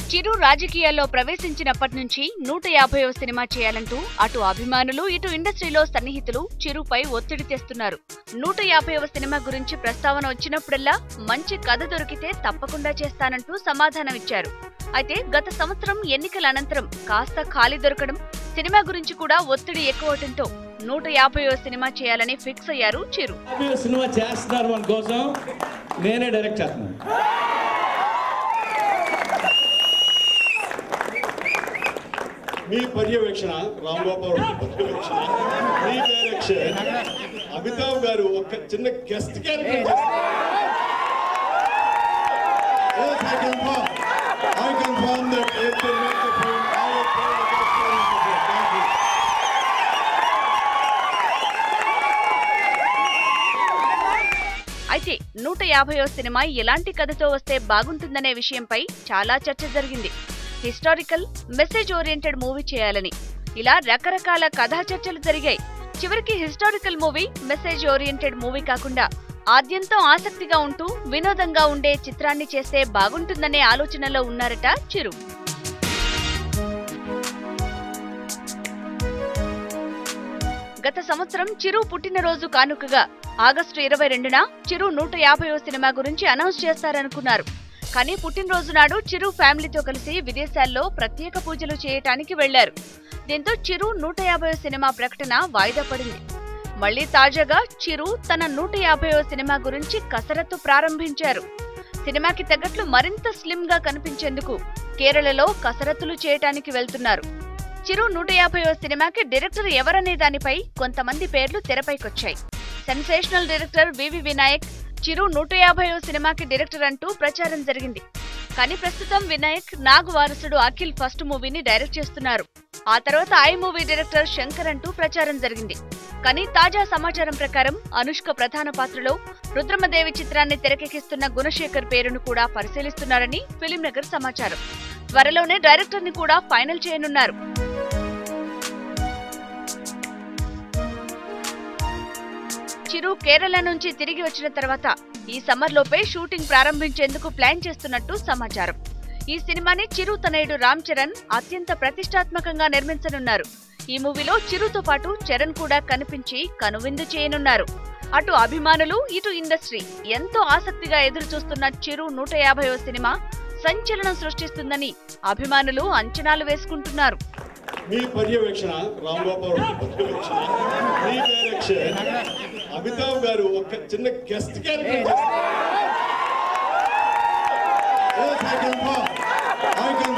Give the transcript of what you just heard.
చిరు రాజకీయాల్లో ప్రవేశించినప్పటి నుంచి నూట యాభైవ సినిమా చేయాలంటూ అటు అభిమానులు ఇటు ఇండస్ట్రీలో సన్నిహితులు చిరుపై ఒత్తిడి తెస్తున్నారు నూట యాభైవ సినిమా గురించి ప్రస్తావన వచ్చినప్పుడల్లా మంచి కథ దొరికితే తప్పకుండా చేస్తానంటూ సమాధానమిచ్చారు అయితే గత సంవత్సరం ఎన్నికల అనంతరం కాస్త ఖాళీ దొరకడం సినిమా గురించి కూడా ఒత్తిడి ఎక్కువవటంతో నూట యాభైవ సినిమా చేయాలని ఫిక్స్ అయ్యారు చిరు మీరు సినిమా చేస్తున్నారు మన కోసం నేనే డైరెక్ట్ చేస్తున్నాను మీ పర్యవేక్షణ రాంగోపాల్ గారి పర్యవేక్షణ మీ డైరెక్షన్ అమితాబ్ గారు ఒక చిన్న గెస్ట్ క్యారెక్టర్ చేస్తారు Yes, I confirm. I confirm that if they make the film, I will play the guest role in the film. Thank you. అయితే నూట యాభైవ సినిమా ఎలాంటి కథతో వస్తే బాగుంటుందనే విషయంపై చాలా చర్చ జరిగింది హిస్టారికల్ మెసేజ్ ఓరియంటెడ్ మూవీ చేయాలని ఇలా రకరకాల కథా చర్చలు జరిగాయి చివరికి historical movie message oriented movie కాకుండా ఆద్యంతం ఆసక్తిగా ఉంటూ వినోదంగా ఉండే చిత్రాన్ని చేస్తే బాగుంటుందనే ఆలోచనలో ఉన్నారట చిరు గత సంవత్సరం చిరు పుట్టినరోజు కానుకగా ఆగస్టు ఇరవై రెండున చిరు నూట యాభైవ సినిమా గురించి అనౌన్స్ చేస్తారనుకున్నారు కానీ పుట్టినరోజు నాడు చిరు ఫ్యామిలీతో కలిసి విదేశాల్లో ప్రత్యేక పూజలు చేయటానికి వెళ్లారు దీంతో చిరు నూట యాభైవ సినిమా ప్రకటన వాయిదా పడింది మళ్లీ తాజాగా చిరు తన నూట యాభైవ సినిమా గురించి కసరత్తు ప్రారంభించారు సినిమాకి తగ్గట్లు మరింత స్లిమ్ గా కనిపించేందుకు కేరళలో కసరత్తులు చేయటానికి వెళ్తున్నారు చిరు నూట యాభైవ సినిమాకి డైరెక్టర్ ఎవరనే దానిపై కొంతమంది పేర్లు తెరపైకొచ్చాయి sensational director V V Vinayak Chiru నూట యాభైవ సినిమాకి డైరెక్టర్ అంటూ ప్రచారం జరిగింది కానీ ప్రస్తుతం వినాయక్ నాగ్ వారసుడు అఖిల్ ఫస్ట్ మూవీని డైరెక్ట్ చేస్తున్నారు ఆ తర్వాత ఐ మూవీ డైరెక్టర్ శంకర్ అంటూ ప్రచారం జరిగింది కానీ తాజా సమాచారం ప్రకారం అనుష్క ప్రధాన పాత్రలో రుద్రమదేవి చిత్రాన్ని తెరకెక్కిస్తున్న గుణశేఖర్ పేరును కూడా పరిశీలిస్తున్నారని ఫిలిం నగర్ సమాచారం త్వరలోనే డైరెక్టర్ ని కూడా ఫైనల్ చేయనున్నారు చిరు కేరళ నుంచి తిరిగి వచ్చిన తర్వాత ఈ సమ్మర్ లోపే షూటింగ్ ప్రారంభించేందుకు ప్లాన్ చేస్తున్నట్టు సమాచారం ఈ సినిమాని చిరు తనయుడు రామ్ చరణ్ అత్యంత ప్రతిష్టాత్మకంగా నిర్మించనున్నారు ఈ మూవీలో చిరుతో పాటు చరణ్ కూడా కనిపించి కనువిందు చేయనున్నారు అటు అభిమానులు ఇటు ఇండస్ట్రీ ఎంతో ఆసక్తిగా ఎదురు చూస్తున్న చిరు నూట యాభైవ సినిమా సంచలనం సృష్టిస్తుందని అభిమానులు అంచనాలు వేసుకుంటున్నారు మీ పర్యవేక్షణ రాంగోపాల్ గారి పర్యవేక్షణ మీ డైరెక్షన్ అమితాబ్ గారు ఒక చిన్న గెస్ట్ క్యారెక్టర్ చేస్తారు Yes, I confirm. I confirm